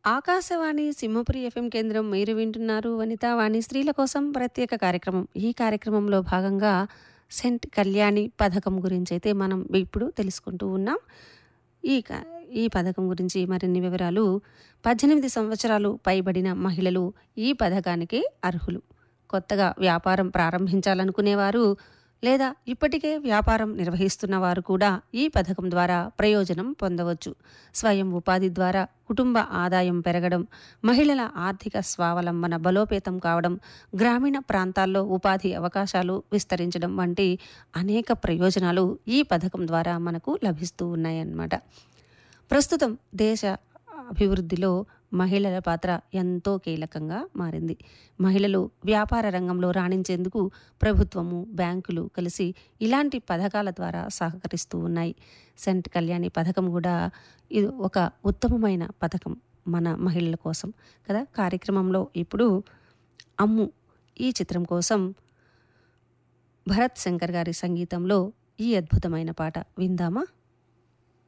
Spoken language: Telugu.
ఆకాశవాణి సింహపురి ఎఫ్ఎం కేంద్రం మీరు వింటున్నారు వనితావాణి స్త్రీల కోసం ప్రత్యేక కార్యక్రమం ఈ కార్యక్రమంలో భాగంగా సెంట్ కళ్యాణి పథకం గురించి అయితే మనం ఇప్పుడు తెలుసుకుంటూ ఉన్నాం ఈ క- ఈ పథకం గురించి మరిన్ని వివరాలు పద్దెనిమిది సంవత్సరాలు పైబడిన మహిళలు ఈ పథకానికి అర్హులు కొత్తగా వ్యాపారం ప్రారంభించాలనుకునేవారు లేదా ఇప్పటికే వ్యాపారం నిర్వహిస్తున్న వారు కూడా ఈ పథకం ద్వారా ప్రయోజనం పొందవచ్చు స్వయం ఉపాధి ద్వారా కుటుంబ ఆదాయం పెరగడం మహిళల ఆర్థిక స్వావలంబన బలోపేతం కావడం గ్రామీణ ప్రాంతాల్లో ఉపాధి అవకాశాలు విస్తరించడం వంటి అనేక ప్రయోజనాలు ఈ పథకం ద్వారా మనకు లభిస్తూ ఉన్నాయన్నమాట ప్రస్తుతం దేశ అభివృద్ధిలో మహిళల పాత్ర ఎంతో కీలకంగా మారింది మహిళలు వ్యాపార రంగంలో రాణించేందుకు ప్రభుత్వము బ్యాంకులు కలిసి ఇలాంటి పథకాల ద్వారా సహకరిస్తూ ఉన్నాయి సెంట్ కళ్యాణి పథకం కూడా ఇది ఒక ఉత్తమమైన పథకం మన మహిళల కోసం కదా కార్యక్రమంలో ఇప్పుడు అమ్ము ఈ చిత్రం కోసం భరత్ శంకర్ గారి సంగీతంలో ఈ అద్భుతమైన పాట విందామా